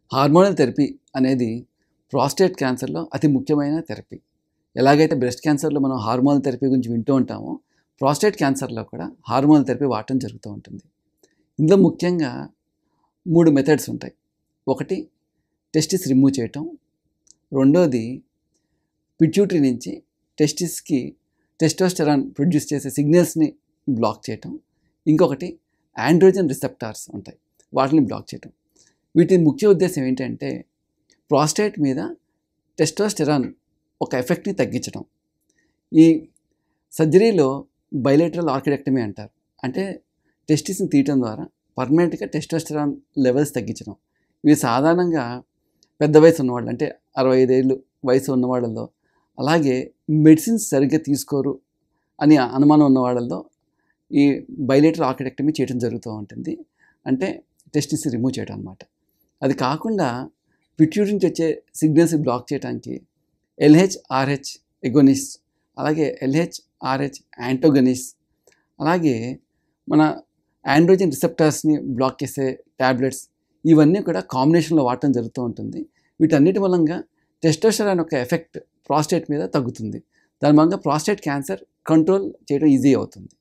hormonal therapy అనేది prostate క్యాన్సర్లో అతి ముఖ్యమైన థెరపీ ఎలాగైతే బ్రెస్ట్ క్యాన్సర్లో మనం హార్మోనల్ థెరపీ గురించి వింటూ ఉంటామో ప్రాస్టేట్ క్యాన్సర్లో కూడా హార్మోనల్ థెరపీ వాడటం జరుగుతూ ఉంటుంది ఇందులో ముఖ్యంగా మూడు మెథడ్స్ ఉంటాయి ఒకటి టెస్టిస్ రిమూవ్ చేయటం రెండోది పిట్యూటరీ నుంచి టెస్టిస్కి టెస్టోస్టెరాన్ ప్రొడ్యూస్ చేసే సిగ్నల్స్ని బ్లాక్ చేయటం ఇంకొకటి ఆండ్రోజన్ రిసెప్టార్స్ ఉంటాయి వాటిని బ్లాక్ చేయటం వీటి ముఖ్య ఉద్దేశం ఏంటంటే ప్రాస్టేట్ మీద టెస్టోస్టెరాన్ ఒక ఎఫెక్ట్ని తగ్గించడం ఈ సర్జరీలో బైలేటరల్ ఆర్కిడెక్టమీ అంటారు అంటే టెస్టిస్ని తీయటం ద్వారా పర్మనెంట్గా టెస్టోస్టెరాన్ లెవెల్స్ తగ్గించడం ఇవి సాధారణంగా పెద్ద వయసు ఉన్నవాళ్ళు అంటే అరవై ఐదేళ్ళు వయసు ఉన్నవాళ్ళలో అలాగే మెడిసిన్స్ సరిగ్గా తీసుకోరు అని అనుమానం ఉన్న వాళ్ళల్లో ఈ బైలేటరల్ ఆర్కిటెక్టమీ చేయడం జరుగుతూ ఉంటుంది అంటే టెస్టిస్ రిమూవ్ చేయడం అనమాట అది కాకుండా పిట్యూటరీ నుంచి వచ్చే సిగ్నల్స్ బ్లాక్ చేయడానికి ఎల్హెచ్ ఆర్హెచ్ ఎగోనిస్ అలాగే ఎల్హెచ్ ఆర్హెచ్ యాంటోగనిస్ అలాగే మన ఆండ్రోజన్ రిసెప్టర్స్ని బ్లాక్ చేసే ట్యాబ్లెట్స్ ఇవన్నీ కూడా కాంబినేషన్లో వాడటం జరుగుతూ ఉంటుంది వీటన్నిటి మూలంగా టెస్టోస్టెరాన్ యొక్క ఎఫెక్ట్ ప్రాస్టేట్ మీద తగ్గుతుంది దాని మూలంగా ప్రాస్టేట్ క్యాన్సర్ కంట్రోల్ చేయడం ఈజీ అవుతుంది